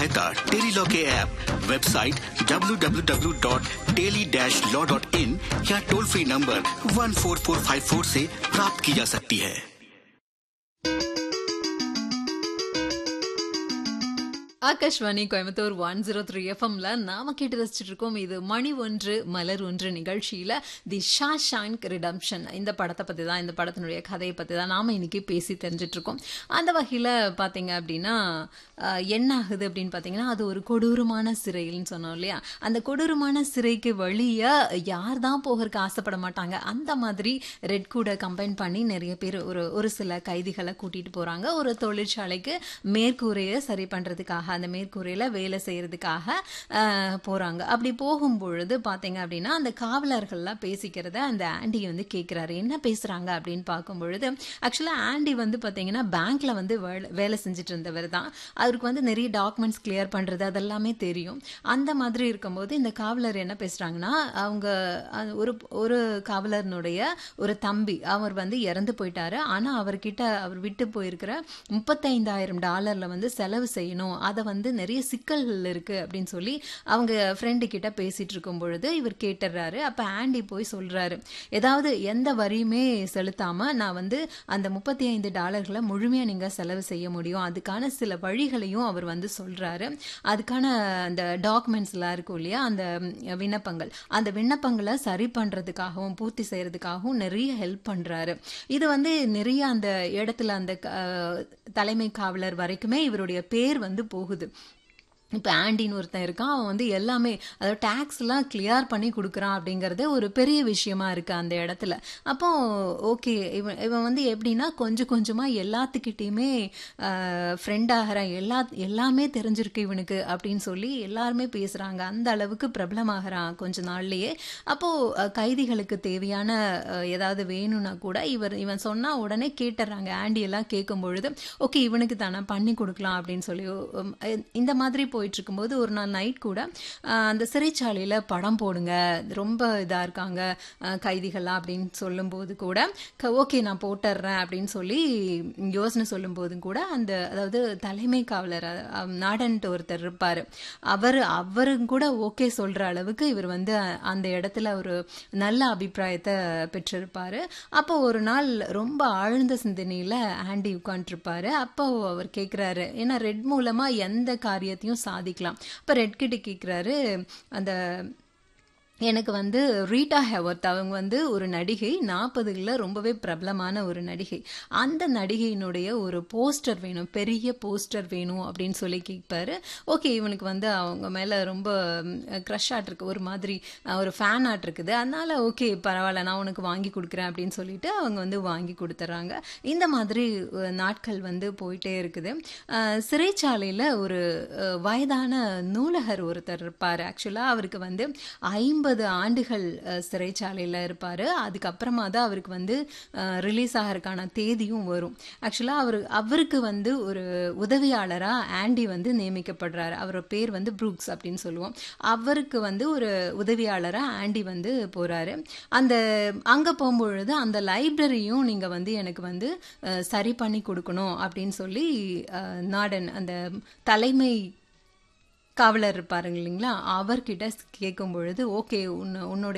सहायता tele law के app website www.teli-law.in या टोल फ्री नंबर 14454 से प्राप्त की जा सकती है Akashvani Coimbatore one zero three எஃப்எம்ல நாம கேட்டு ரசிச்சுட்டு இருக்கோம் இது மணி ஒன்று மலர் ஒன்று நிகழ்ச்சியில தி ஷா ஷாங்க் ரிடம்ஷன் இந்த படத்தை பத்தி தான் இந்த படத்தினுடைய கதையை பத்தி தான் நாம இன்னைக்கு பேசி தெரிஞ்சிட்டு இருக்கோம் அந்த வகையில பாத்தீங்க அப்படின்னா அஹ், என்ன ஆகுது அப்படின்னு பாத்தீங்கன்னா அது ஒரு கொடூரமான சிறைன்னு சொன்னோம் இல்லையா அந்த கொடூரமான சிறைக்கு வழியா யார் தான் போகிறதுக்கு ஆசைப்பட மாட்டாங்க அந்த மாதிரி ரெட் கூட கம்பைன் பண்ணி நிறைய பேர் ஒரு ஒரு சில கைதிகளை கூட்டிட்டு போறாங்க ஒரு தொழிற்சாலைக்கு மேற்கூரையை சரி பண்றதுக்காக அந்த மேற்கூரையில வேலை செய்யறதுக்காக அஹ், போறாங்க அப்படி போகும் பொழுது பாத்தீங்க அப்படின்னா அந்த காவலர்கள்லாம் பேசிக்கிறத அந்த ஆண்டி வந்து கேட்கிறாரு என்ன பேசுறாங்க அப்படின்னு பார்க்கும் பொழுது ஆக்சுவலா ஆண்டி வந்து பாத்தீங்கன்னா பேங்க்ல வந்து வேலை- வேலை செஞ்சுட்டு இருந்தவர் தான் அவருக்கு வந்து நிறைய டாக்குமெண்ட்ஸ் கிளியர் பண்றது அதெல்லாமே தெரியும் அந்த மாதிரி இருக்கும்போது இந்த காவலர் என்ன பேசுறாங்கன்னா அவங்க அஹ், ஒரு ஒரு காவலர்னுடைய ஒரு தம்பி அவர் வந்து இறந்து போயிட்டாரு ஆனா அவர்கிட்ட அவர் விட்டு போயிருக்கிற முப்பத்தைந்தாயிரம் டாலர்ல வந்து செலவு செய்யணும் அதை வந்து நிறைய சிக்கல்கள் இருக்கு அப்படின்னு சொல்லி அவங்க ஃப்ரெண்டு கிட்ட பேசிட்டு இருக்கும் பொழுது இவர் கேட்டுறாரு அப்ப ஆண்டி போய் சொல்றாரு ஏதாவது எந்த வரியுமே செலுத்தாம நான் வந்து அந்த முப்பத்தி ஐந்து டாலர்களை முழுமையா நீங்க செலவு செய்ய முடியும் அதுக்கான சில வழிகளையும் அவர் வந்து சொல்றாரு அதுக்கான அந்த டாக்குமெண்ட்ஸ் எல்லாம் இருக்கும் இல்லையா அந்த ம், விண்ணப்பங்கள் அந்த விண்ணப்பங்களை சரி பண்றதுக்காகவும் பூர்த்தி செய்யறதுக்காகவும் நிறைய ஹெல்ப் பண்றாரு இது வந்து நிறைய அந்த இடத்துல அந்த அஹ், தலைமை காவலர் வரைக்குமே இவருடைய பேர் வந்து போகுது இப்போ ஆண்டின்னு ஒருத்தன் இருக்கான் அவன் வந்து எல்லாமே அதாவது டேக்ஸ் எல்லாம் கிளியர் பண்ணி கொடுக்குறான் அப்படிங்கறது ஒரு பெரிய விஷயமா இருக்கு அந்த இடத்துல அப்போ ஓகே இவன் இவன் வந்து எப்படின்னா கொஞ்சம் கொஞ்சமா எல்லாத்துக்கிட்டையுமே ஃப்ரெண்ட் ஆகிறான் எல்லா எல்லாமே தெரிஞ்சிருக்கு இவனுக்கு அப்படின்னு சொல்லி எல்லாருமே பேசுறாங்க அந்த அளவுக்கு பிரபலமாகறான் கொஞ்ச நாள்லயே அப்போ அஹ், கைதிகளுக்கு தேவையான அஹ், ஏதாவது வேணும்னா கூட இவர் இவன் சொன்னா உடனே கேட்டுறாங்க ஆண்டி எல்லாம் கேட்கும் பொழுது ஓகே இவனுக்கு தானே பண்ணி கொடுக்கலாம் அப்படின்னு சொல்லி உம், அஹ், இந்த மாதிரி போயிட்டு இருக்கும்போது ஒரு நாள் நைட் கூட அஹ், அந்த சிறைச்சாலையில படம் போடுங்க ரொம்ப இதா இருக்காங்க அஹ், கைதிகள்லாம் அப்படின்னு சொல்லும்போது கூட ஓகே நான் போட்டுடுறேன் அப்படின்னு சொல்லி யோசனை சொல்லும்போதும் கூட அந்த அதாவது தலைமை காவலர் அஹ், நாடன்ட்டு ஒருத்தர் இருப்பாரு அவர் அவரும் கூட ஓகே சொல்ற அளவுக்கு இவர் வந்து அ- அந்த இடத்துல ஒரு நல்ல அபிப்பிராயத்தை பெற்றிருப்பாரு அப்போ ஒரு நாள் ரொம்ப ஆழ்ந்த சிந்தனையில ஆண்டி உட்காந்துருப்பாரு அப்போ அவர் கேக்குறாரு ஏன்னா ரெட் மூலமா எந்த காரியத்தையும் சாதிக்கலாம் அப்ப ரெட் கிட்ட கேக்குறாரு அந்த எனக்கு வந்து ரீட்டா ஹெவர்த் அவங்க வந்து ஒரு நடிகை நாற்பதுகளில் ரொம்பவே பிரபலமான ஒரு நடிகை அந்த நடிகையினுடைய ஒரு போஸ்டர் வேணும் பெரிய போஸ்டர் வேணும் அப்படின்னு சொல்லி கேட்பாரு ஓகே இவனுக்கு வந்து அவங்க மேலே ரொம்ப க்ரஷ் ஆட் இருக்கு ஒரு மாதிரி அஹ், ஒரு ஃபேன் ஆட் இருக்குது அதனால ஓகே பரவாயில்ல நான் உனக்கு வாங்கி கொடுக்குறேன் அப்படின்னு சொல்லிட்டு அவங்க வந்து வாங்கி கொடுத்துட்றாங்க இந்த மாதிரி அஹ், நாட்கள் வந்து போயிட்டே இருக்குது அஹ், சிறைச்சாலையில் ஒரு அஹ், வயதான நூலகர் ஒருத்தர் இருப்பார் ஆக்சுவலாக அவருக்கு வந்து ஐம்பது ஆண்டுகள் அஹ், சிறைச்சாலையில் இருப்பார் அதுக்கப்புறமா தான் அவருக்கு வந்து ரிலீஸ் ஆகிறதுக்கான தேதியும் வரும் ஆக்சுவலாக அவர் அவருக்கு வந்து ஒரு உதவியாளராக ஆண்டி வந்து நியமிக்கப்படுறாரு அவர் பேர் வந்து ப்ரூக்ஸ் அப்படின்னு சொல்லுவோம் அவருக்கு வந்து ஒரு உதவியாளராக ஆண்டி வந்து போகிறாரு அந்த அங்கே போகும்பொழுது அந்த லைப்ரரியும் நீங்கள் வந்து எனக்கு வந்து அஹ், சரி பண்ணி கொடுக்கணும் அப்படின்னு சொல்லி அஹ், நாடன் அந்த தலைமை காவலர் இருப்பாருங்க இல்லைங்களா அவர்கிட்ட கேட்கும் பொழுது ஓகே உன்னை உன்னோட